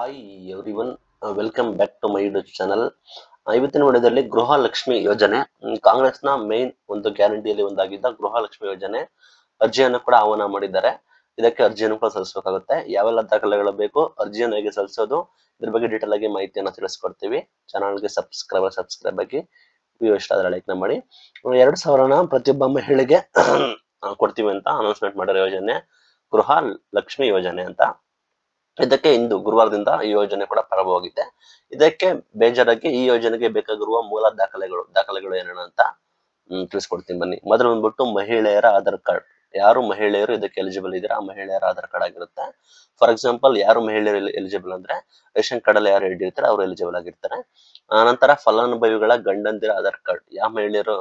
hi everyone welcome back to my YouTube channel ಇವತ್ತಿನ ವಿಡಿಯೋದಲ್ಲಿ ಗೃಹಲಕ್ಷ್ಮಿ ಯೋಜನೆ ಹ್ಮ್, ಕಾಂಗ್ರೆಸ್ನ ಮೇನ್ ಒಂದು ಗ್ಯಾರಂಟಿಯಲ್ಲಿ ಒಂದಾಗಿದ್ದ ಗೃಹಲಕ್ಷ್ಮಿ ಯೋಜನೆ ಅರ್ಜಿಯನ್ನು ಕೂಡ ಆಹ್ವಾನ ಮಾಡಿದ್ದಾರೆ ಇದಕ್ಕೆ ಅರ್ಜಿಯನ್ನು ಕೂಡ ಸಲ್ಲಿಸಬೇಕಾಗುತ್ತೆ ಯಾವೆಲ್ಲ ದಾಖಲೆಗಳು ಬೇಕು ಅರ್ಜಿಯನ್ನು ಹೇಗೆ ಸಲ್ಲಿಸೋದು ಇದ್ರ ಬಗ್ಗೆ ಡೀಟೇಲ್ ಆಗಿ ಮಾಹಿತಿಯನ್ನು ತಿಳಿಸ್ಕೊಡ್ತೀವಿ ಚಾನಲ್ಗೆ ಸಬ್ಸ್ಕ್ರೈಬ್ ಸಬ್ಸ್ಕ್ರೈಬ್ ಆಗಿ ವಿಡಿಯೋ ಇಷ್ಟ ಆದ್ರೆ ಲೈಕ್ ಮಾಡಿ ಎರಡು ಸಾವಿರನ ಪ್ರತಿಯೊಬ್ಬ ಮಹಿಳೆಗೆ ಕೊಡ್ತೀವಿ ಅಂತ ಅನೌನ್ಸ್ಮೆಂಟ್ ಮಾಡಿರೋ ಯೋಜನೆ ಗೃಹ ಲಕ್ಷ್ಮಿ ಯೋಜನೆ ಅಂತ ಇದಕ್ಕೆ ಇಂದು ಗುರುವಾರದಿಂದ ಈ ಯೋಜನೆ ಕೂಡ ಪ್ರಾರಂಭವಾಗಿದೆ ಇದಕ್ಕೆ ಬೇಜಾರಾಗಿ ಈ ಯೋಜನೆಗೆ ಬೇಕಾಗಿರುವ ಮೂಲ ದಾಖಲೆಗಳು ದಾಖಲೆಗಳು ಏನೇನು ಅಂತ ಹ್ಮ್, ತಿಳಿಸ್ಕೊಡ್ತೀನಿ ಬನ್ನಿ ಮೊದಲು ಬಂದ್ಬಿಟ್ಟು ಮಹಿಳೆಯರ ಆಧಾರ್ ಕಾರ್ಡ್ ಯಾರು ಮಹಿಳೆಯರು ಇದಕ್ಕೆ ಎಲಿಜಿಬಲ್ ಇದ್ದಾರೆ ಆ ಮಹಿಳೆಯರ ಆಧಾರ್ ಕಾರ್ಡ್ ಆಗಿರುತ್ತೆ ಫಾರ್ ಎಕ್ಸಾಂಪಲ್ ಯಾರು ಮಹಿಳೆಯರು ಎಲಿಜಿಬಲ್ ಅಂದ್ರೆ ರೇಷನ್ ಕಾರ್ಡ್ ಅಲ್ಲಿ ಯಾರು ಹಿಡಿರ್ತಾರೆ ಅವರು ಎಲಿಜಿಬಲ್ ಆಗಿರ್ತಾರೆ ಆ, ನಂತರ ಫಲಾನುಭವಿಗಳ ಗಂಡಂದಿರ ಆಧಾರ್ ಕಾರ್ಡ್ ಯಾವ ಮಹಿಳೆಯರು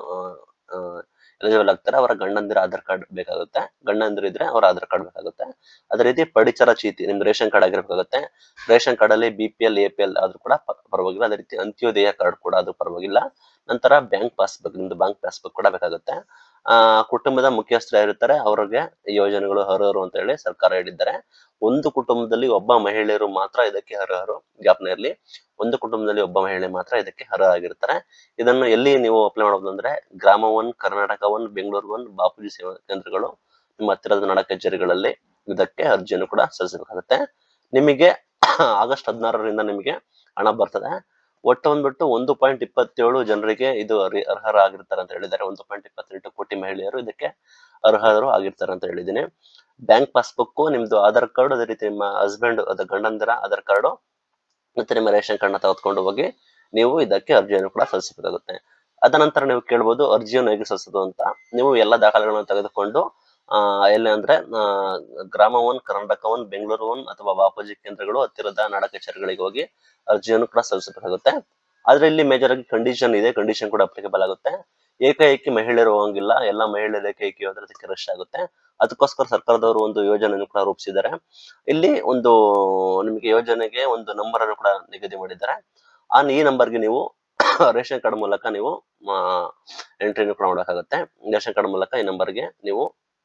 ಎಲಿಜಿಬಲ್ ಆಗ್ತಾರೆ ಅವರ ಗಂಡಂದಿರ ಆಧಾರ್ ಕಾರ್ಡ್ ಬೇಕಾಗುತ್ತೆ ಗಂಡಂದಿರು ಇದ್ರೆ ಅವರ ಆಧಾರ್ ಕಾರ್ಡ್ ಬೇಕಾಗುತ್ತೆ ಅದೇ ರೀತಿ ಪಡಿತರ ಚೀಟಿ ನಿಮ್ದು ರೇಷನ್ ಕಾರ್ಡ್ ಆಗಿರ್ಬೇಕಾಗುತ್ತೆ ರೇಷನ್ ಕಾರ್ಡ್ ಅಲ್ಲಿ B P L A P L ಆದ್ರೂ ಕೂಡ ಪ- ಪರವಾಗಿಲ್ಲ ಅದೇ ರೀತಿ ಅಂತ್ಯೋದಯ ಕಾರ್ಡ್ ಕೂಡ ಅದು ಪರವಾಗಿಲ್ಲ ನಂತರ ಬ್ಯಾಂಕ್ ಪಾಸ್ಬುಕ್ ನಿಮ್ದು ಬ್ಯಾಂಕ್ ಪಾಸ್ಬುಕ್ ಕೂಡ ಬೇಕಾಗುತ್ತೆ ಆ ಕುಟುಂಬದ ಮುಖ್ಯಸ್ಥರು ಯಾರಿರ್ತಾರೆ ಅವ್ರಿಗೆ ಈ ಯೋಜನೆಗಳು ಅರ್ಹರು ಅಂತ ಹೇಳಿ ಸರ್ಕಾರ ಹೇಳಿದ್ದಾರೆ ಒಂದು ಕುಟುಂಬದಲ್ಲಿ ಒಬ್ಬ ಮಹಿಳೆಯರು ಮಾತ್ರ ಇದಕ್ಕೆ ಅರ್ಹರು ಜ್ಞಾಪನ ಇರಲಿ ಒಂದು ಕುಟುಂಬದಲ್ಲಿ ಒಬ್ಬ ಮಹಿಳೆ ಮಾತ್ರ ಇದಕ್ಕೆ ಅರ್ಹರಾಗಿರ್ತಾರೆ ಇದನ್ನು ಎಲ್ಲಿ ನೀವು ಅಪ್ಲೈ ಮಾಡೋದು ಅಂದ್ರೆ Grama one Karnataka one Bengaluru one Bapuji Seva ಕೇಂದ್ರಗಳು ನಿಮ್ಮ ಹತ್ತಿರದ ನಾಡ ಕಚೇರಿಗಳಲ್ಲಿ ಇದಕ್ಕೆ ಅರ್ಜಿಯನ್ನು ಕೂಡ ಸಲ್ಲಿಸಬೇಕಾಗುತ್ತೆ ನಿಮಗೆ ಆಗಸ್ಟ್ ಹದಿನಾರರಿಂದ ನಿಮಗೆ ಹಣ ಬರ್ತದೆ ಒಟ್ಟು ಬಂದ್ಬಿಟ್ಟು ಒಂದು ಪಾಯಿಂಟ್ ಇಪ್ಪತ್ತೇಳು ಜನರಿಗೆ ಇದು ಅರಿ- ಅರ್ಹರಾಗಿರ್ತಾರೆ ಅಂತ ಹೇಳಿದ್ದಾರೆ ಒಂದು ಪಾಯಿಂಟ್ ಇಪ್ಪತ್ತೆಂಟು ಕೋಟಿ ಮಹಿಳೆಯರು ಇದಕ್ಕೆ ಅರ್ಹರು ಆಗಿರ್ತಾರೆ ಅಂತ ಹೇಳಿದ್ದೀನಿ ಬ್ಯಾಂಕ್ ಪಾಸ್ಬುಕ್ ನಿಮ್ದು ಆಧಾರ್ ಕಾರ್ಡ್ ಅದೇ ರೀತಿ ನಿಮ್ಮ ಹಸ್ಬೆಂಡ್ ಅದ ಗಂಡಂದಿರ ಆಧಾರ್ ಕಾರ್ಡ್ ಮತ್ತೆ ನಿಮ್ಮ ರೇಷನ್ ಕಾರ್ಡ್ನ ತೆಗೆದುಕೊಂಡು ಹೋಗಿ ನೀವು ಇದಕ್ಕೆ ಅರ್ಜಿಯನ್ನು ಕೂಡ ಸಲ್ಲಿಸಬೇಕಾಗುತ್ತೆ ಅದ ನಂತರ ನೀವು ಕೇಳ್ಬೋದು ಅರ್ಜಿಯನ್ನು ಹೇಗೆ ಸಲ್ಲಿಸೋದು ಅಂತ ನೀವು ಎಲ್ಲ ದಾಖಲೆಗಳನ್ನು ತೆಗೆದುಕೊಂಡು ಆ ಎಲ್ಲಿ ಅಂದ್ರೆ ಆ, Grama one Karnataka one Bengaluru one ಅಥವಾ ಬಾಪೂಜಿ ಕೇಂದ್ರಗಳು ಹತ್ತಿರದ ನಾಡ ಕಚೇರಿಗಳಿಗೆ ಹೋಗಿ ಅರ್ಜಿಯನ್ನು ಕೂಡ ಸಲ್ಲಿಸಬೇಕಾಗುತ್ತೆ ಆದ್ರೆ ಇಲ್ಲಿ ಮೇಜರ್ ಆಗಿ ಕಂಡೀಷನ್ ಇದೆ ಕಂಡೀಷನ್ ಕೂಡ ಅಪ್ಲಿಕೇಬಲ್ ಆಗುತ್ತೆ ಏಕಾಏಕಿ ಮಹಿಳೆಯರು ಹೋಗಂಗಿಲ್ಲ ಎಲ್ಲ ಮಹಿಳೆಯರು ಏಕಾಏಕಿ ಹೋದ್ರೆ ಅದಕ್ಕೆ ರಶ್ ಆಗುತ್ತೆ ಅದಕ್ಕೋಸ್ಕರ ಸರ್ಕಾರದವರು ಒಂದು ಯೋಜನೆಯನ್ನು ಕೂಡ ರೂಪಿಸಿದ್ದಾರೆ ಇಲ್ಲಿ ಒಂದು ನಿಮಗೆ ಯೋಜನೆಗೆ ಒಂದು ನಂಬರ್ ಅನ್ನು ಕೂಡ ನಿಗದಿ ಮಾಡಿದ್ದಾರೆ ಆ ಈ ನಂಬರ್ಗೆ ನೀವು ರೇಷನ್ ಕಾರ್ಡ್ ಮೂಲಕ ನೀವು ಎಂಟ್ರಿಯನ್ನು ಕೂಡ ಮಾಡೋಕ್ಕಾಗುತ್ತೆ ರೇಷನ್ ಕಾರ್ಡ್ ಮೂಲಕ ಈ ನಂಬರ್ಗೆ ನೀವು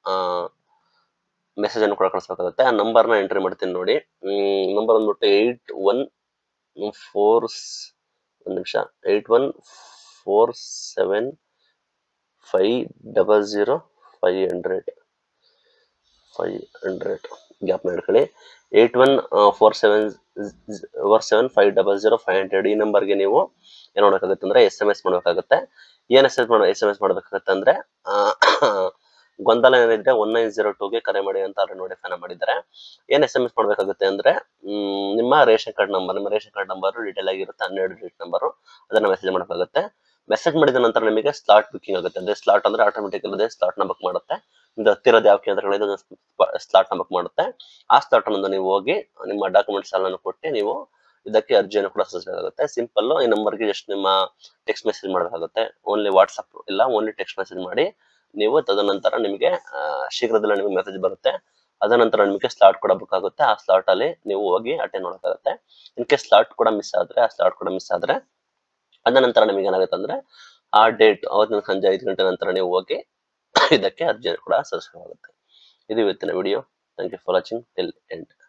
ಮೆಸೇಜ್ ಅನ್ನು ಕೂಡ ಕಳಿಸ್ಬೇಕಾಗುತ್ತೆ ಆ ನಂಬರ್ನ ಎಂಟ್ರಿ ಮಾಡ್ತೀನಿ ನೋಡಿ ನಂಬರ್ ಬಂದ್ಬಿಟ್ಟು ಏಯ್ಟ್ ಒನ್ ಫೋರ್ ಒಂದು ನಿಮಿಷ eight one four seven five double zero five hundred five hundred gap ಮಾಡ್ಕೊಳ್ಳಿ eight one four seven four seven five double zero five hundred ಈ ನಂಬರ್ಗೆ ನೀವು ಏನು ಮಾಡೋಕ್ಕಾಗುತ್ತೆ ಅಂದ್ರೆ ಎಸ್ ಎಮ್ ಎಸ್ ಮಾಡಬೇಕಾಗುತ್ತೆ ಏನ್ ಎಸ್ ಎಸ್ ಮಾಡೋ ಎಸ್ ಎಮ್ ಎಸ್ ಮಾಡಬೇಕಾಗುತ್ತೆ ಅಂದ್ರೆ ಆ, ಗೊಂದಲ ಏನಿದ್ರೆ ಒನ್ ನೈನ್ ಜೀರೋ ಟೂಗೆ ಕರೆ ಮಾಡಿ ಅಂತ ಅವ್ರು ನೋಟಿಫೈನ ಮಾಡಿದ್ದಾರೆ ಏನ್ ಎಸ್ ಎಮ್ ಎಸ್ ಮಾಡಬೇಕಾಗುತ್ತೆ ಅಂದ್ರೆ ಮ್, ನಿಮ್ಮ ರೇಷನ್ ಕಾರ್ಡ್ ನಂಬರ್ ನಿಮ್ಮ ರೇಷನ್ ಕಾರ್ಡ್ ನಂಬರ್ ಡೀಟೇಲ್ ಆಗಿರುತ್ತೆ ಹನ್ನೆರಡು ಡಿಜಿಟ್ ನಂಬರ್ ಅದನ್ನ ಮೆಸೇಜ್ ಮಾಡಬೇಕಾಗುತ್ತೆ ಮೆಸೇಜ್ ಮಾಡಿದ ನಂತರ ನಿಮಗೆ ಸ್ಲಾಟ್ ಬುಕಿಂಗ್ ಆಗುತ್ತೆ ಅಂದ್ರೆ ಸ್ಲಾಟ್ ಅಂದ್ರೆ ಆಟೋಮೆಟಿಕ್ ಅಲ್ಲದೆ ಸ್ಲಾಟ್ ನ ಬುಕ್ ಮಾಡುತ್ತೆ ನಿಮ್ದು ಹತ್ತಿರದ ಯಾವ ಕೇಂದ್ರಗಳಿದೆ ಸ್ಲಾಟ್ ನ ಬುಕ್ ಮಾಡುತ್ತೆ ಆ ಸ್ಲಾಟ್ ಅನ್ನು ನೀವು ಹೋಗಿ ನಿಮ್ಮ ಡಾಕ್ಯುಮೆಂಟ್ಸ್ ಎಲ್ಲಾನು ಕೊಟ್ಟು ನೀವು ಇದಕ್ಕೆ ಅರ್ಜಿಯನ್ನು ಕೂಡ ಸಲ್ಲಿಸಬೇಕಾಗುತ್ತೆ ಸಿಂಪಲ್ ಈ ನಂಬರ್ಗೆ ಜಸ್ಟ್ ನಿಮ್ಮ ಟೆಕ್ಸ್ಟ್ ಮೆಸೇಜ್ ಮಾಡಬೇಕಾಗುತ್ತೆ ಓನ್ಲಿ ವಾಟ್ಸಪ್ ಇಲ್ಲ ಓನ್ಲಿ ಟೆಕ್ಸ್ಟ್ ಮೆಸೇಜ್ ಮಾಡಿ ನೀವು ತದನಂತರ ನಿಮಗೆ ಆ, ಶೀಘ್ರದಲ್ಲೇ ನಿಮಗೆ ಮೆಸೇಜ್ ಬರುತ್ತೆ ಅದ ನಂತರ ನಿಮಗೆ ಸ್ಲಾಟ್ ಕೂಡ ಬುಕ್ ಆಗುತ್ತೆ ಆ ಸ್ಲಾಟ್ ಅಲ್ಲಿ ನೀವು ಹೋಗಿ ಅಟೆಂಡ್ ಮಾಡೋಕ್ಕಾಗುತ್ತೆ ಇನ್ ಕೇಸ್ ಸ್ಲಾಟ್ ಕೂಡ ಮಿಸ್ ಆದ್ರೆ ಆ ಸ್ಲಾಟ್ ಕೂಡ ಮಿಸ್ ಆದ್ರೆ ಅದ ನಂತರ ನಿಮಗೆ ಏನಾಗುತ್ತೆ ಅಂದ್ರೆ ಆ ಡೇಟ್ ಅವತ್ತಿನ ಸಂಜೆ ಐದು ಗಂಟೆ ನಂತರ ನೀವು ಹೋಗಿ ಇದಕ್ಕೆ ಅರ್ಜಿಯನ್ನು ಕೂಡ ಸಲ್ಲಿಸಬೇಕಾಗುತ್ತೆ ಇದು ಇವತ್ತಿನ video thank you for watching till end